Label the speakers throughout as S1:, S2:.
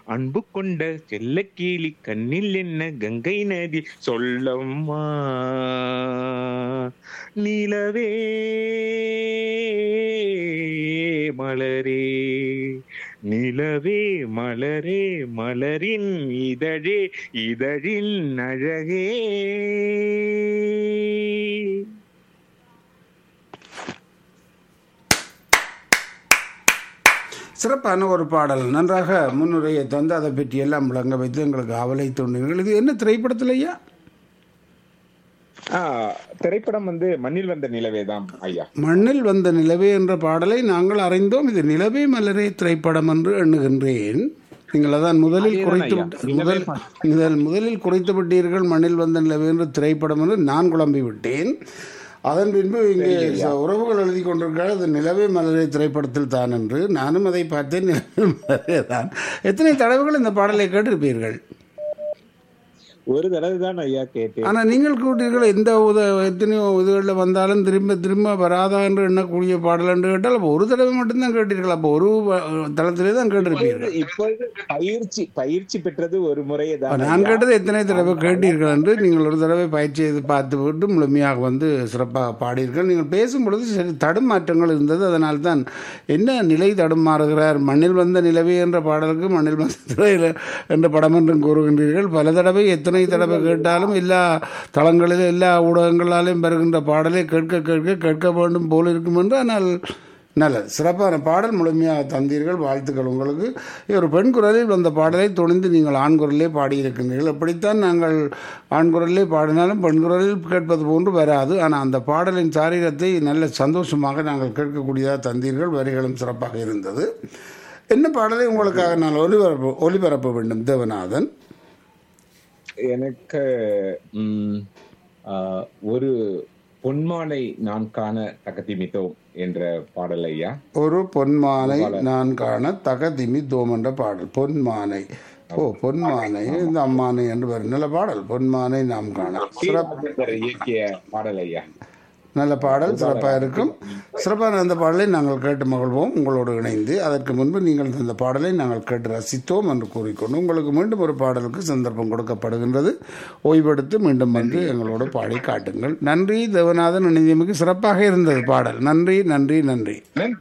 S1: அன்பு கொண்ட செல்ல கீழி கண்ணில் என்ன கங்கை நதி சொல்லம்மா நிலவே மலரே நிலவே மலரே மலரின் இதழே இதழின் அழகே
S2: சிறப்பான ஒரு பாடல் நன்றாக முன்னுரையை தந்து அதை பற்றி எல்லாம் விளங்க வைத்து எங்களுக்கு அவலை தோன்றுங்கள் இது என்ன திரைப்படத்தில் ஐயா
S1: ஆ, திரைப்படம் வந்து மண்ணில் வந்த நிலவே தான் ஐயா
S2: மண்ணில் வந்த நிலவே என்ற பாடலை நாங்கள் அறிந்தோம் இது நிலவே மலரே திரைப்படம் என்று எண்ணுகின்றேன் நீங்கள் அதான் முதலில்
S1: அதேதான்
S2: குறைத்து
S1: ஐயா.
S2: விட்டு- முதல் முதல் முதலில் குறைத்து விட்டீர்கள் மண்ணில் வந்த நிலவே என்ற திரைப்படம் என்று நான் குழம்பி விட்டேன் அதன் பின்பு இங்கே ச- உறவுகள் எழுதி கொண்டிருக்கிறார் அது நிலவே மலரே திரைப்படத்தில் தான் என்று நானும் அதை பார்த்தேன் நிலவே மலரே தான் எத்தனை தடவைகள் இந்த பாடலை கேட்டிருப்பீர்கள்
S1: ஒரு தடவை தான் ஐயா கேட்டேன்
S2: ஆனால் நீங்கள் கூட்டீர்கள் எந்த உத எத்தனையோ இதுகளில் வந்தாலும் திரும்ப திரும்ப வராதா என்று எண்ணக்கூடிய பாடல் என்று கேட்டால் அப்போ ஒரு தடவை மட்டும்தான் கேட்டீர்கள் அப்போ ஒரு வ- தளத்திலே தான் கேட்டிருப்பீர்கள்
S1: இப்பொழுது பயிற்சி பயிற்சி பெற்றது ஒரு முறையே தான்
S2: நான் கேட்டது எத்தனை தடவை கேட்டீர்கள் என்று நீங்கள் ஒரு தடவை பயிற்சி செய்து பார்த்து விட்டு முழுமையாக வந்து சிறப்பாக பாடியிருங்கள் நீங்கள் பேசும் பொழுது சரி தடுமாற்றங்கள் இருந்தது அதனால் தான் என்ன நிலை தடுமாறுகிறார் மண்ணில் வந்த நிலவே என்ற பாடலுக்கு மண்ணில் வந்த நிலவே என்ற படம் என்றும் கூறுகின்றீர்கள் பல தடவை எத்தனை தடவை கேட்டாலும் எல்லா தளங்களிலும் எல்லா ஊடகங்களாலும் வருகின்ற பாடலை கேட்க கேட்க கேட்க வேண்டும் போல் இருக்கும் என்று ஆனால் நல்லது சிறப்பான பாடல் முழுமையாக தந்தீர்கள் வாழ்த்துக்கள் உங்களுக்கு ஒரு பெண் குரலில் வந்த பாடலை துணிந்து நீங்கள் ஆண் குரலிலே பாடியிருக்கின்றீர்கள் அப்படித்தான் நாங்கள் ஆண் குரலிலே பாடினாலும் பெண் குரலில் கேட்பது போன்று வராது ஆனால் அந்த பாடலின் சாரீரத்தை நல்ல சந்தோஷமாக நாங்கள் கேட்கக்கூடியதாக தந்தீர்கள் வரிகளும் சிறப்பாக இருந்தது என்ன பாடலை உங்களுக்காக நான் ஒலிபரப்பு ஒலிபரப்ப வேண்டும் தேவநாதன்
S1: எனக்கு ம், ஆ, ஒரு பொன்மானை நான் காண தகதிமித்தோம் என்ற பாடல் ஐயா
S2: ஒரு பொன்மானை நான் காண தகதிமி தோம் என்ற பாடல் பொன்மானை ஓ பொன்மானை இந்த அம்மானை என்று வரும் நல்ல பாடல் பொன்மானை நாம் காண சிறப்பு
S1: ராஜேந்தர் இயக்கிய பாடல் ஐயா
S2: நல்ல பாடல் சிறப்பாக இருக்கும் சிறப்பான அந்த பாடலை நாங்கள் கேட்டு மகிழ்வோம் உங்களோடு இணைந்து அதற்கு முன்பு நீங்கள் இந்த பாடலை நாங்கள் கேட்டு ரசித்தோம் என்று கூறிக்கொண்டு உங்களுக்கு மீண்டும் ஒரு பாடலுக்கு சந்தர்ப்பம் கொடுக்கப்படுகின்றது ஓய்வெடுத்து மீண்டும் வந்து எங்களோடு பாடி காட்டுங்கள் நன்றி தேவநாதன் இணைந்தமைக்கு சிறப்பாக இருந்தது பாடல் நன்றி நன்றி நன்றி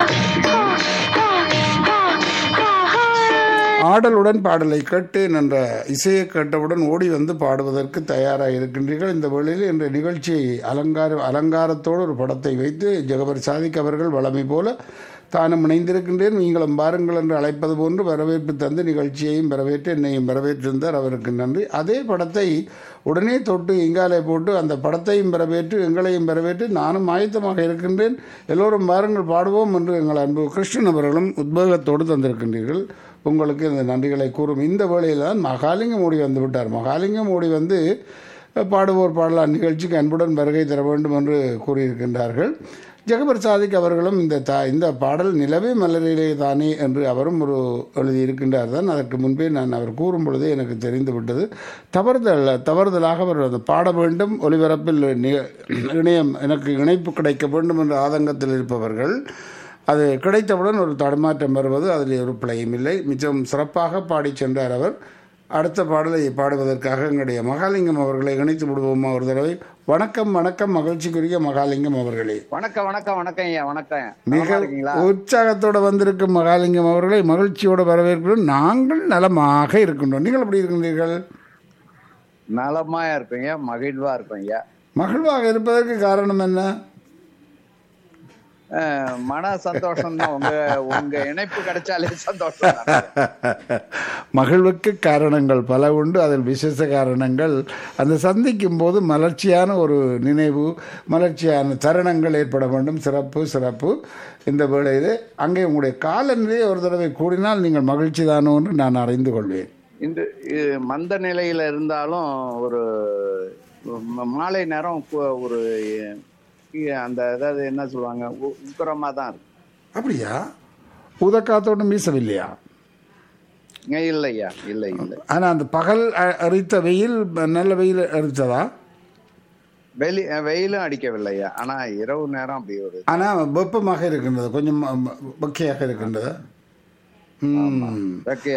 S2: ஆடலுடன் பாடலை கேட்டு என்ற இசையை கேட்டவுடன் ஓடி வந்து பாடுவதற்கு தயாராக இருக்கின்றீர்கள் இந்த வேளையில் இந்த நிகழ்ச்சியை அலங்கார அலங்காரத்தோடு ஒரு படத்தை வைத்து ஜெகபர் சாதிக் அவர்கள் வளமை போல தானும் இணைந்திருக்கின்றேன் நீங்களும் பாருங்கள் என்று அழைப்பது போன்று வரவேற்பு தந்து நிகழ்ச்சியையும் வரவேற்று என்னையும் வரவேற்றிருந்தார் அவருக்கு நன்றி அதே படத்தை உடனே தொட்டு இங்காலே போட்டு அந்த படத்தையும் வரவேற்று எங்களையும் வரவேற்று நானும் ஆயத்தமாக இருக்கின்றேன் எல்லோரும் பாருங்கள் பாடுவோம் என்று எங்கள் அன்பு கிருஷ்ணன் அவர்களும் உத்வேகத்தோடு தந்திருக்கின்றீர்கள் உங்களுக்கு இந்த நன்றிகளை கூறும் இந்த வேளையில் தான் மகாலிங்கம் ஓடி வந்து விட்டார் மகாலிங்கம் ஓடி வந்து பாடுவோர் பாடலாம் நிகழ்ச்சிக்கு அன்புடன் வருகை தர வேண்டும் என்று கூறியிருக்கின்றார்கள் ஜெகபர் சாதிக் அவர்களும் இந்த தா இந்த பாடல் நிலவே மலரிலே தானே என்று அவரும் ஒரு எழுதியிருக்கின்றார் தான் அதற்கு முன்பே நான் அவர் கூறும் பொழுதே எனக்கு தெரிந்து விட்டது தவறுதல் தவறுதலாக அவர் அதை பாட வேண்டும் ஒலிபரப்பில் நி- இணையம் எனக்கு இணைப்பு கிடைக்க வேண்டும் என்ற ஆதங்கத்தில் இருப்பவர்கள் அது கிடைத்தவுடன் ஒரு தடுமாற்றம் வருவது அதில் ஒரு பிழையும் இல்லை மிச்சம் சிறப்பாக பாடி சென்றார் அவர் அடுத்த பாடலை பாடுவதற்காக எங்களுடைய மகாலிங்கம் அவர்களை இணைத்து விடுவோமா ஒரு தடவை வணக்கம் வணக்கம் மகிழ்ச்சிக்குரிய மகாலிங்கம் அவர்களே
S3: வணக்கம் வணக்கம் வணக்கம் ஐயா வணக்கம் நலமா
S2: மிக
S3: இருக்கீங்களா
S2: உற்சாகத்தோடு வந்திருக்கும் மகாலிங்கம் அவர்களை மகிழ்ச்சியோடு வரவேற்கிறோம் நாங்கள் நலமாக இருக்கின்றோம் நீங்கள் எப்படி இருக்கின்றீர்கள்
S3: நலமா இருப்பீங்க மகிழ்வா இருப்பேன் ஐயா
S2: மகிழ்வாக இருப்பதற்கு காரணம் என்ன
S3: அஹ், மன சந்தோஷம் தான் உங்க உங்க இணைப்பு கிடைச்சாலே சந்தோஷம் தான்.
S2: மகிழ்வுக்கு காரணங்கள் பல உண்டு அதில் விசேஷ காரணங்கள் அந்த சந்திக்கும் போது மலர்ச்சியான ஒரு நினைவு மலர்ச்சியான தருணங்கள் ஏற்பட வேண்டும் சிறப்பு சிறப்பு இந்த வேளையில் அங்கே உங்களுடைய காலநிலையை ஒரு தடவை கூடினால் நீங்கள் மகிழ்ச்சி தானோ என்று நான் அறிந்து கொள்வேன்
S3: இந்த இது மந்த நிலையில இருந்தாலும் ஒரு ம- மாலை நேரம் கு- ஒரு இ- அந்த அதாவது என்ன சொல்லுவாங்க உ- உக்கிரமா தான் இருக்கு
S2: அப்படியா உதக்காத்தோட்டம் வீசவில்லையா
S3: இங்க இல்லையா இல்லை இல்லை
S2: ஆனால் அந்த பகல் அ- அரித்த வெயில் நல்ல வெயில் அரித்ததா
S3: வெளி அஹ், வெயிலும் அடிக்கவில்லையா ஆனா இரவு நேரம் அப்படி ஒரு
S2: ஆனால் வெப்பமாக இருக்கின்றது கொஞ்சம் வெக்கையாக இருக்கின்றது ம்
S3: வெக்கையா